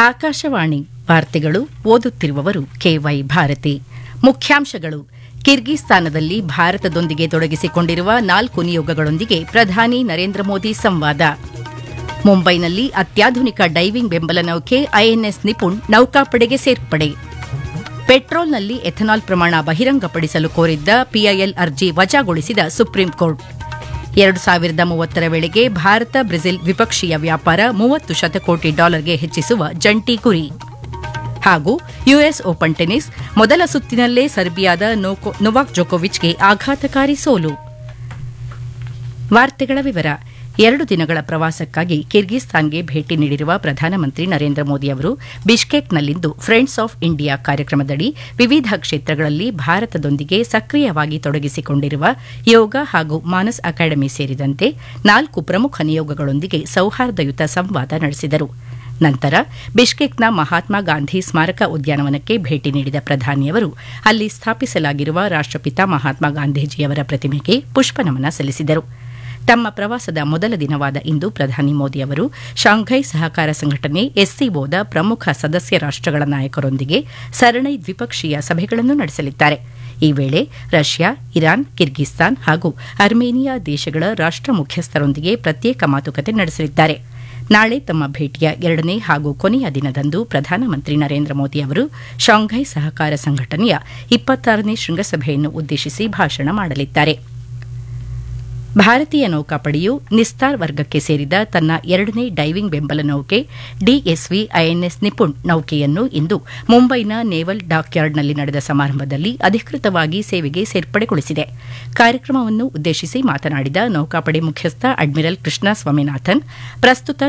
ಆಕಾಶವಾಣಿ ವಾರ್ತೆಗಳು ಓದುತ್ತಿರುವವರು ಕೆವೈ ಭಾರತಿ ಮುಖ್ಯಾಂಶಗಳು ಕಿರ್ಗಿಸ್ತಾನದಲ್ಲಿ ಭಾರತದೊಂದಿಗೆ ತೊಡಗಿಸಿಕೊಂಡಿರುವ ನಾಲ್ಕು ನಿಯೋಗಗಳೊಂದಿಗೆ ಪ್ರಧಾನಿ ನರೇಂದ್ರ ಮೋದಿ ಸಂವಾದ ಮುಂಬೈನಲ್ಲಿ ಅತ್ಯಾಧುನಿಕ ಡೈವಿಂಗ್ ಬೆಂಬಲ ನೌಕೆ ಐಎನ್ಎಸ್ ನಿಪುಣ್ ನೌಕಾಪಡೆಗೆ ಸೇರ್ಪಡೆ ಪೆಟ್ರೋಲ್ನಲ್ಲಿ ಎಥನಾಲ್ ಪ್ರಮಾಣ ಬಹಿರಂಗಪಡಿಸಲು ಕೋರಿದ್ದ ಪಿಐಎಲ್ ಅರ್ಜಿ ವಜಾಗೊಳಿಸಿದ ಸುಪ್ರೀಂ ಕೋರ್ಟ್ ಎರಡು ಸಾವಿರದ ಮೂವತ್ತರ ವೇಳೆಗೆ ಭಾರತ ಬ್ರೆಜಿಲ್ ದ್ವಿಪಕ್ಷೀಯ ವ್ಯಾಪಾರ ಮೂವತ್ತು ಶತಕೋಟಿ ಡಾಲರ್ಗೆ ಹೆಚ್ಚಿಸುವ ಜಂಟಿ ಗುರಿ ಹಾಗೂ ಯುಎಸ್ ಓಪನ್ ಟೆನಿಸ್ ಮೊದಲ ಸುತ್ತಿನಲ್ಲೇ ಸರ್ಬಿಯಾದ ನೊವಾಕ್ ಜೊಕೋವಿಚ್ಗೆ ಆಘಾತಕಾರಿ ಸೋಲು ವಾರ್ತೆಗಳ ವಿವರ ಎರಡು ದಿನಗಳ ಪ್ರವಾಸಕ್ಕಾಗಿ ಕಿರ್ಗಿಸ್ತಾನ್ಗೆ ಭೇಟಿ ನೀಡಿರುವ ಪ್ರಧಾನಮಂತ್ರಿ ನರೇಂದ್ರ ಮೋದಿ ಅವರು ಬಿಷ್ಕೇಕ್ನಲ್ಲಿಂದು ಫ್ರೆಂಡ್ಸ್ ಆಫ್ ಇಂಡಿಯಾ ಕಾರ್ಯಕ್ರಮದಡಿ ವಿವಿಧ ಕ್ಷೇತ್ರಗಳಲ್ಲಿ ಭಾರತದೊಂದಿಗೆ ಸಕ್ರಿಯವಾಗಿ ತೊಡಗಿಸಿಕೊಂಡಿರುವ ಯೋಗ ಹಾಗೂ ಮಾನಸ್ ಅಕಾಡೆಮಿ ಸೇರಿದಂತೆ ನಾಲ್ಕು ಪ್ರಮುಖ ನಿಯೋಗಗಳೊಂದಿಗೆ ಸೌಹಾರ್ದಯುತ ಸಂವಾದ ನಡೆಸಿದರು ನಂತರ ಬಿಷ್ಕೇಕ್ನ ಮಹಾತ್ಮ ಗಾಂಧಿ ಸ್ಮಾರಕ ಉದ್ಯಾನವನಕ್ಕೆ ಭೇಟಿ ನೀಡಿದ ಪ್ರಧಾನಿಯವರು ಅಲ್ಲಿ ಸ್ಥಾಪಿಸಲಾಗಿರುವ ರಾಷ್ಟಪಿತ ಮಹಾತ್ಮ ಗಾಂಧೀಜಿಯವರ ಪ್ರತಿಮೆಗೆ ಪುಷ್ಪನಮನ ಸಲ್ಲಿಸಿದರು ತಮ್ಮ ಪ್ರವಾಸದ ಮೊದಲ ದಿನವಾದ ಇಂದು ಪ್ರಧಾನಿ ಮೋದಿ ಅವರು ಶಾಂಘೈ ಸಹಕಾರ ಸಂಘಟನೆ ಎಸ್ಸಿಒದ ಪ್ರಮುಖ ಸದಸ್ಯ ರಾಷ್ಟಗಳ ನಾಯಕರೊಂದಿಗೆ ಸರಣಿ ದ್ವಿಪಕ್ಷೀಯ ಸಭೆಗಳನ್ನು ನಡೆಸಲಿದ್ದಾರೆ ಈ ವೇಳೆ ರಷ್ಯಾ ಇರಾನ್ ಕಿರ್ಗಿಸ್ತಾನ್ ಹಾಗೂ ಅರ್ಮೇನಿಯಾ ದೇಶಗಳ ರಾಷ್ಟ ಮುಖ್ಯಸ್ಥರೊಂದಿಗೆ ಪ್ರತ್ಯೇಕ ಮಾತುಕತೆ ನಡೆಸಲಿದ್ದಾರೆ ನಾಳೆ ತಮ್ಮ ಭೇಟಿಯ ಎರಡನೇ ಹಾಗೂ ಕೊನೆಯ ದಿನದಂದು ಪ್ರಧಾನಮಂತ್ರಿ ನರೇಂದ್ರ ಮೋದಿ ಅವರು ಶಾಂಘೈ ಸಹಕಾರ ಸಂಘಟನೆಯ ಇಪ್ಪತ್ತಾರನೇ ಶೃಂಗಸಭೆಯನ್ನು ಉದ್ದೇಶಿಸಿ ಭಾಷಣ ಮಾಡಲಿದ್ದಾರೆ ಭಾರತೀಯ ನೌಕಾಪಡೆಯು ನಿಸ್ತಾರ್ ವರ್ಗಕ್ಕೆ ಸೇರಿದ ತನ್ನ ಎರಡನೇ ಡೈವಿಂಗ್ ಬೆಂಬಲ ನೌಕೆ ಡಿಎಸ್ವಿ ಐಎನ್ಎಸ್ ನಿಪುಣ್ ನೌಕೆಯನ್ನು ಇಂದು ಮುಂಬೈನ ನೇವಲ್ ಡಾಕ್ಯಾರ್ಡ್ನಲ್ಲಿ ನಡೆದ ಸಮಾರಂಭದಲ್ಲಿ ಅಧಿಕೃತವಾಗಿ ಸೇವೆಗೆ ಸೇರ್ಪಡೆಗೊಳಿಸಿದೆ ಕಾರ್ಯಕ್ರಮವನ್ನು ಉದ್ದೇಶಿಸಿ ಮಾತನಾಡಿದ ನೌಕಾಪಡೆ ಮುಖ್ಯಸ್ಥ ಅಡ್ಮಿರಲ್ ಕೃಷ್ಣ ಸ್ವಾಮಿನಾಥನ್ ಪ್ರಸ್ತುತ